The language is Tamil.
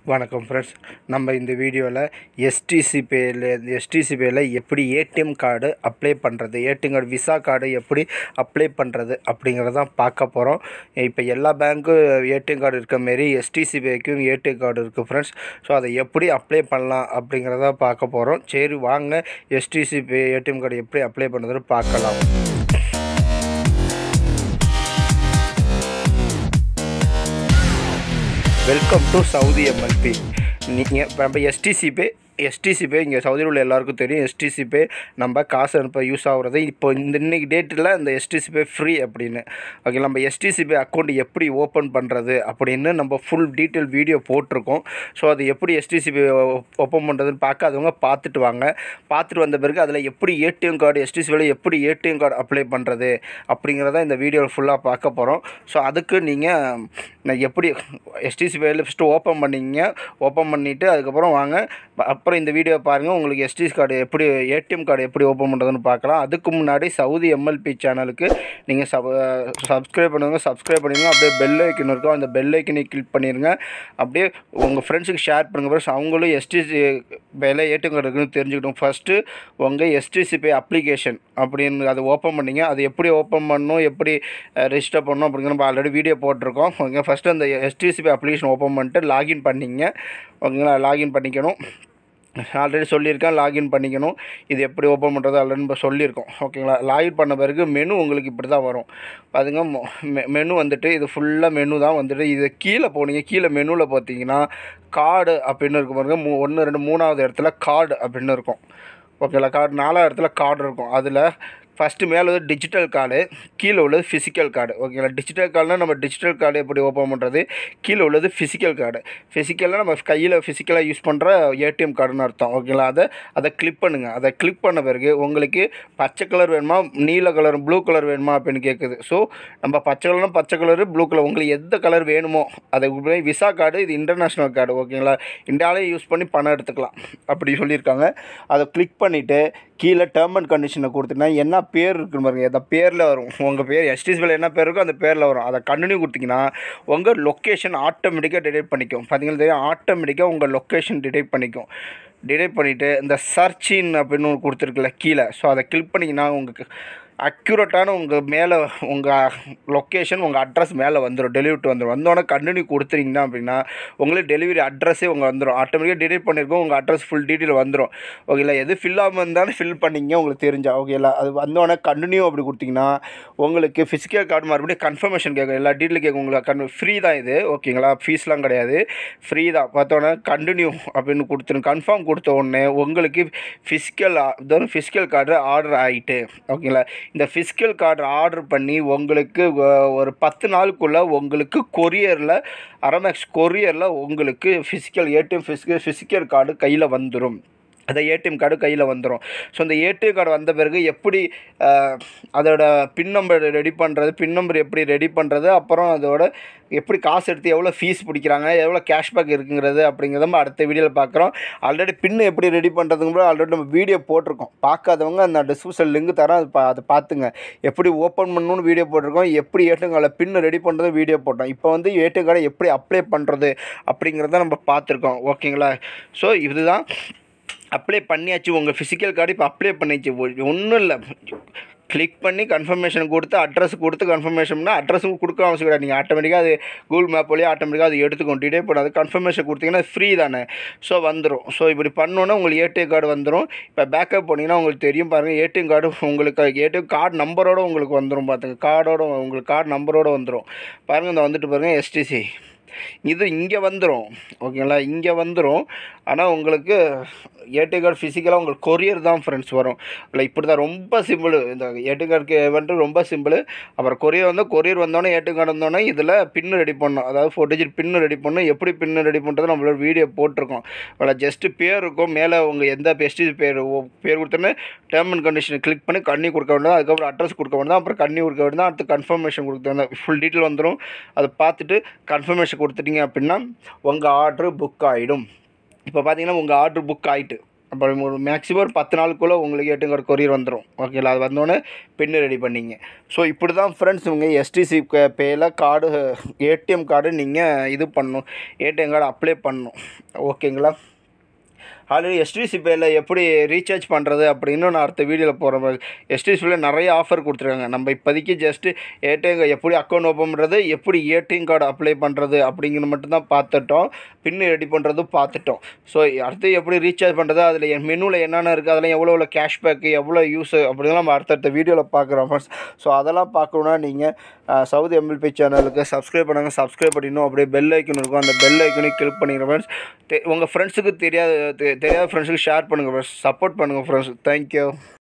வணக்கம் ஃப்ரெண்ட்ஸ் நம்ம இந்த வீடியோவில் எஸ்டிசி பேயில் எஸ்டிசி பேயில் எப்படி ஏடிஎம் கார்டு அப்ளை பண்ணுறது ஏடிஎம் கார்டு விசா கார்டு எப்படி அப்ளை பண்ணுறது அப்படிங்கிறதான் பார்க்க போகிறோம் இப்போ எல்லா பேங்க்கும் ஏடிஎம் கார்டு இருக்க மாரி எஸ்டிசி பேக்கும் ஏடிஎம் கார்டு இருக்குது ஃப்ரெண்ட்ஸ் ஸோ அதை எப்படி அப்ளை பண்ணலாம் அப்படிங்கிறத பார்க்க போகிறோம் சரி வாங்க எஸ்டிசி பே ஏடிஎம் கார்டு எப்படி அப்ளை பண்ணுறதுன்னு பார்க்கலாம் வெல்கம் டு சவுதி எம்எல்பி நீங்கள் நம்ம எஸ்டிசி பே எஸ்டிசி பே இங்கே சவுதியில் உள்ள எல்லாருக்கும் தெரியும் எஸ்டிசி பே நம்ம காசு அனுப்ப யூஸ் ஆகுறது இப்போ இந்த இன்னைக்கு டேட்டில் இந்த எஸ்டிசி பே ஃப்ரீ அப்படின்னு ஓகே நம்ம எஸ்டிசி பே அக்கௌண்ட் எப்படி ஓப்பன் பண்ணுறது அப்படின்னு நம்ம ஃபுல் டீட்டெயில் வீடியோ போட்டிருக்கோம் ஸோ அது எப்படி எஸ்டிசி பே ஓப்பன் பண்ணுறதுன்னு பார்க்காதவங்க பார்த்துட்டு வாங்க பார்த்துட்டு வந்த பிறகு அதில் எப்படி ஏடிஎம் கார்டு எஸ்டிசி பேல எப்படி ஏடிஎம் கார்டு அப்ளை பண்ணுறது அப்படிங்கிறத இந்த வீடியோவில் ஃபுல்லாக பார்க்க போகிறோம் ஸோ அதுக்கு நீங்கள் நான் எப்படி எஸ்டிசி பேயில் ஃபஸ்ட்டு ஓப்பன் பண்ணிங்க ஓப்பன் பண்ணிவிட்டு அதுக்கப்புறம் வாங்க அப்புறம் இந்த வீடியோ பாருங்கள் உங்களுக்கு எஸ்டிசி கார்டு எப்படி ஏடிஎம் கார்டு எப்படி ஓப்பன் பண்ணுறதுன்னு பார்க்கலாம் அதுக்கு முன்னாடி சவுதி எம்எல்பி சேனலுக்கு நீங்கள் சப் சப்ஸ்கிரைப் பண்ணுங்க சப்ஸ்கிரைப் பண்ணிடுங்க அப்படியே பெல் ஐக்கன் இருக்கும் அந்த பெல் ஐக்கனை கிளிக் பண்ணிடுங்க அப்படியே உங்கள் ஃப்ரெண்ட்ஸுக்கு ஷேர் பண்ணுங்கள் ஃப்ரெண்ட்ஸ் அவங்களும் எஸ்டிசி பேல ஏடிஎம் கார்டு இருக்குன்னு தெரிஞ்சுக்கிட்டோம் ஃபஸ்ட்டு உங்கள் எஸ்டிசி பே அப்ளிகேஷன் அப்படின்னு அதை ஓப்பன் பண்ணிங்க அது எப்படி ஓப்பன் பண்ணணும் எப்படி ரெஜிஸ்டர் பண்ணணும் அப்படிங்கிற நம்ம ஆல்ரெடி வீடியோ போட்டிருக்கோம் ஓகே ஃபஸ்ட்டு அந்த எஸ்டிசி பே அப்ளிகேஷன் ஓப்பன் பண்ணிட்டு லாகின் பண்ணிங்க ஓகேங்களா லாகின் பண்ணிக்கணும் ஆல்ரெடி சொல்லியிருக்கேன் லாகின் பண்ணிக்கணும் இது எப்படி ஓப்பன் பண்ணுறது ஆல்ரெடி நம்ம சொல்லியிருக்கோம் ஓகேங்களா லாகின் பண்ண பிறகு மெனு உங்களுக்கு இப்படி தான் வரும் அதுங்க மெனு வந்துட்டு இது ஃபுல்லாக மெனு தான் வந்துட்டு இது கீழே போனீங்க கீழே மெனுவில் பார்த்தீங்கன்னா கார்டு அப்படின்னு இருக்கும் பாருங்க மூ ஒன்று ரெண்டு மூணாவது இடத்துல கார்டு அப்படின்னு இருக்கும் ஓகேங்களா கார்டு நாலாவது இடத்துல கார்டு இருக்கும் அதில் ஃபஸ்ட்டு மேலே வந்து டிஜிட்டல் கார்டு கீழே உள்ளது ஃபிசிக்கல் கார்டு ஓகேங்களா டிஜிட்டல் கார்டுனால் நம்ம டிஜிட்டல் கார்டு எப்படி ஓப்பன் பண்ணுறது கீழே உள்ளது ஃபிசிக்கல் கார்டு ஃபிசிக்கல்னால் நம்ம கையில் ஃபிசிக்கலாக யூஸ் பண்ணுற ஏடிஎம் கார்டுன்னு அர்த்தம் ஓகேங்களா அதை அதை கிளிக் பண்ணுங்கள் அதை கிளிக் பண்ண பிறகு உங்களுக்கு பச்சை கலர் வேணுமா நீல கலர் ப்ளூ கலர் வேணுமா அப்படின்னு கேட்குது ஸோ நம்ம பச்சை கலர்னா பச்சை கலரு ப்ளூ கலர் உங்களுக்கு எந்த கலர் வேணுமோ அதை விசா கார்டு இது இன்டர்நேஷ்னல் கார்டு ஓகேங்களா இந்தியாவிலே யூஸ் பண்ணி பணம் எடுத்துக்கலாம் அப்படி சொல்லியிருக்காங்க அதை கிளிக் பண்ணிவிட்டு கீழே டேர்ம் அண்ட் கண்டிஷனை கொடுத்தீங்கன்னா என்ன பேர் இருக்குன்னு பாருங்க அந்த பேரில் வரும் உங்கள் பேர் எஸ்டிஸ் பேர் என்ன பேர் இருக்கோ அந்த பேரில் வரும் அதை கண்டினியூ கொடுத்தீங்கன்னா உங்கள் லொக்கேஷன் ஆட்டோமேட்டிக்காக டிடெக்ட் பண்ணிக்கும் பார்த்தீங்கன்னா தெரியும் ஆட்டோமேட்டிக்காக உங்கள் லொக்கேஷன் டிடெக்ட் பண்ணிக்கும் டிடெக்ட் பண்ணிவிட்டு இந்த சர்ச்சின் அப்படின்னு ஒன்று கொடுத்துருக்குல்ல கீழே ஸோ அதை கிளிக் பண்ணிங்கன்னா உங்களுக்கு அக்யூரேட்டான உங்கள் மேலே உங்கள் லொக்கேஷன் உங்கள் அட்ரஸ் மேலே வந்துடும் டெலிவரி வந்துடும் வந்தோடனே கண்டினியூ கொடுத்துறீங்கன்னா அப்படின்னா உங்களுக்கு டெலிவரி அட்ரஸே உங்கள் வந்துடும் ஆட்டோமேட்டிக்காக டிடெக்ட் பண்ணியிருக்கோம் உங்கள் அட்ரஸ் ஃபுல் டீட்டெயில் வந்துடும் ஓகேங்களா எது ஃபில் ஆகாமல் இருந்தாலும் ஃபில் பண்ணிங்க உங்களுக்கு தெரிஞ்சா ஓகேங்களா அது வந்தோடனே கண்டினியூ அப்படி கொடுத்தீங்கன்னா உங்களுக்கு ஃபிசிக்கல் கார்டு மறுபடியும் கன்ஃபர்மேஷன் கேட்கும் எல்லா டீட்டெயில் கேட்கும் உங்களுக்கு கன் ஃப்ரீ தான் இது ஓகேங்களா ஃபீஸ்லாம் கிடையாது ஃப்ரீ தான் பார்த்தோன்னே கண்டினியூ அப்படின்னு கொடுத்துரு கன்ஃபார்ம் கொடுத்த உடனே உங்களுக்கு ஃபிசிக்கல் இதோட ஃபிசிக்கல் கார்டு ஆர்டர் ஆகிட்டு ஓகேங்களா இந்த ஃபிசிக்கல் கார்டு ஆர்டர் பண்ணி உங்களுக்கு ஒரு பத்து நாளுக்குள்ளே உங்களுக்கு கொரியரில் அரமேக்ஸ் கொரியரில் உங்களுக்கு physical ATM physical physical card கையில் வந்துடும் அந்த ஏடிஎம் கார்டு கையில் வந்துடும் ஸோ அந்த ஏடிஎம் கார்டு வந்த பிறகு எப்படி அதோட பின் நம்பர் ரெடி பண்ணுறது பின் நம்பர் எப்படி ரெடி பண்ணுறது அப்புறம் அதோட எப்படி காசு எடுத்து எவ்வளோ ஃபீஸ் பிடிக்கிறாங்க எவ்வளோ கேஷ்பேக் இருக்குங்கிறது அப்படிங்கிறத நம்ம அடுத்த வீடியோவில் பார்க்குறோம் ஆல்ரெடி பின் எப்படி ரெடி பண்ணுறதுக்கு ஆல்ரெடி நம்ம வீடியோ போட்டிருக்கோம் பார்க்காதவங்க அந்த டிஸ்கிரிப்ஷன் லிங்க் தரோம் அது பா அதை பார்த்துங்க எப்படி ஓப்பன் பண்ணணும்னு வீடியோ போட்டிருக்கோம் எப்படி ஏடிஎம் கார்டில் பின் ரெடி பண்ணுறது வீடியோ போட்டோம் இப்போ வந்து ஏடிஎம் கார்டை எப்படி அப்ளை பண்ணுறது அப்படிங்கிறத நம்ம பார்த்துருக்கோம் ஓகேங்களா ஸோ இதுதான் அப்ளை பண்ணியாச்சு உங்கள் ஃபிசிக்கல் கார்டு இப்போ அப்ளை பண்ணிச்சு ஒன்றும் இல்லை கிளிக் பண்ணி கன்ஃபர்மேஷன் கொடுத்து அட்ரஸ் கொடுத்து கன்ஃபர்மேஷன்னா அட்ரஸும் கொடுக்க அவசியம் கிடையாது நீங்கள் ஆட்டோமேட்டிக்காக அது கூகுள் மேப் வழியாக ஆட்டோமேட்டிக்காக அது எடுத்துக்கும் டிடே பண்ணாது கன்ஃபர்மேஷன் கொடுத்தீங்கன்னா ஃப்ரீ தானே ஸோ வந்துடும் ஸோ இப்படி பண்ணோன்னா உங்களுக்கு ஏடிஎம் கார்டு வந்துடும் இப்போ பேக்கப் பண்ணிங்கன்னா உங்களுக்கு தெரியும் பாருங்கள் ஏடிஎம் கார்டு உங்களுக்கு ஏடிஎம் கார்டு நம்பரோடு உங்களுக்கு வந்துடும் பார்த்துங்க கார்டோட உங்களுக்கு கார்டு நம்பரோடு வந்துடும் பாருங்கள் இந்த வந்துட்டு பாருங்கள் எஸ்டிசி இது இங்கே வந்துடும் ஓகேங்களா இங்கே வந்துடும் ஆனால் உங்களுக்கு ஏடிஎம் கார்டு ஃபிசிக்கலாக உங்களுக்கு கொரியர் தான் ஃப்ரெண்ட்ஸ் வரும் இல்லை இப்படி தான் ரொம்ப சிம்பிள் இந்த ஏடிஎம் கார்டுக்கு வந்துட்டு ரொம்ப சிம்பிள் அப்புறம் கொரியர் வந்து கொரியர் வந்தோடனே ஏடிஎம் கார்டு வந்தோடனே இதில் பின்னு ரெடி பண்ணணும் அதாவது ஃபோர் டிஜிட் பின்னு ரெடி பண்ணணும் எப்படி பின்னு ரெடி பண்ணுறது நம்மளோட வீடியோ போட்டிருக்கோம் அதில் ஜஸ்ட்டு பேர் இருக்கும் மேலே உங்கள் எந்த பெஸ்டி பேர் பேர் கொடுத்தோன்னே டேர்ம் அண்ட் கண்டிஷனை கிளிக் பண்ணி கண்ணி கொடுக்க வேண்டியது அதுக்கப்புறம் அட்ரஸ் கொடுக்க வேண்டியது அப்புறம் கண்ணி கொடுக்க வேண்டியது அடுத்து கன்ஃபர்மேஷன் கொடுக்க வேண்டியது ஃபுல் டீட்டெயில் வந்துடும் அதை பார்த்துட்டு கன்ஃபர்மேஷன் கொடுத்துட்டீங்க அப்படின்னா உங்கள் ஆர்டர் புக் ஆகிடும் இப்போ பார்த்தீங்கன்னா உங்கள் ஆர்டர் புக் ஆகிட்டு அப்புறம் ஒரு மேக்ஸிமம் ஒரு பத்து நாளுக்குள்ளே உங்களுக்கு ஏடிஎம் கார்டு கொரியர் வந்துடும் ஓகேங்களா அது வந்தோடனே பின்னு ரெடி பண்ணிங்க ஸோ இப்படி தான் ஃப்ரெண்ட்ஸ் இவங்க எஸ்டிசி பேயில் கார்டு ஏடிஎம் கார்டு நீங்கள் இது பண்ணணும் ஏடிஎம் கார்டு அப்ளை பண்ணணும் ஓகேங்களா ஆல்ரெடி எஸ்டிசி பேயில் எப்படி ரீசார்ஜ் பண்ணுறது அப்படின்னு நான் அடுத்த வீடியோவில் போகிற மாதிரி எஸ்டிசி பேயில் நிறைய ஆஃபர் கொடுத்துருக்காங்க நம்ம இப்போதைக்கு ஜஸ்ட்டு ஏடிஎம் எப்படி அக்கௌண்ட் ஓப்பன் பண்ணுறது எப்படி ஏடிஎம் கார்டு அப்ளை பண்ணுறது அப்படிங்கிறது மட்டும்தான் பார்த்துட்டோம் பின்னு ரெடி பண்ணுறதும் பார்த்துட்டோம் ஸோ அடுத்து எப்படி ரீசார்ஜ் பண்ணுறது அதில் என் மெனுவில் என்னென்ன இருக்குது அதெல்லாம் எவ்வளோ எவ்வளோ கேஷ்பேக்கு எவ்வளோ யூஸ் அப்படிலாம் நம்ம அடுத்தடுத்த வீடியோவில் பார்க்குறோம் ஃப்ரெண்ட்ஸ் ஸோ அதெல்லாம் பார்க்கணுன்னா நீங்கள் சவுதி எம்எல்பி சேனலுக்கு சப்ஸ்கிரைப் பண்ணுங்கள் சப்ஸ்கிரைப் பண்ணிடணும் அப்படியே பெல் ஐக்கன் இருக்கும் அந்த பெல் ஐக்கனையும் கிளிக் பண்ணிக்கிறேன் ஃப்ரெண்ட்ஸ் உங்கள் ஃப்ரெண்ட்ஸுக்கு தெரியாத தெ- தெரியாத ஃப்ரெண்ட்ஸுக்கு ஷேர் பண்ணுங்கள் ஃப்ரெண்ட்ஸ் சப்போர்ட் பண்ணுங்கள் ஃப்ரெண்ட்ஸ் தேங்க்யூ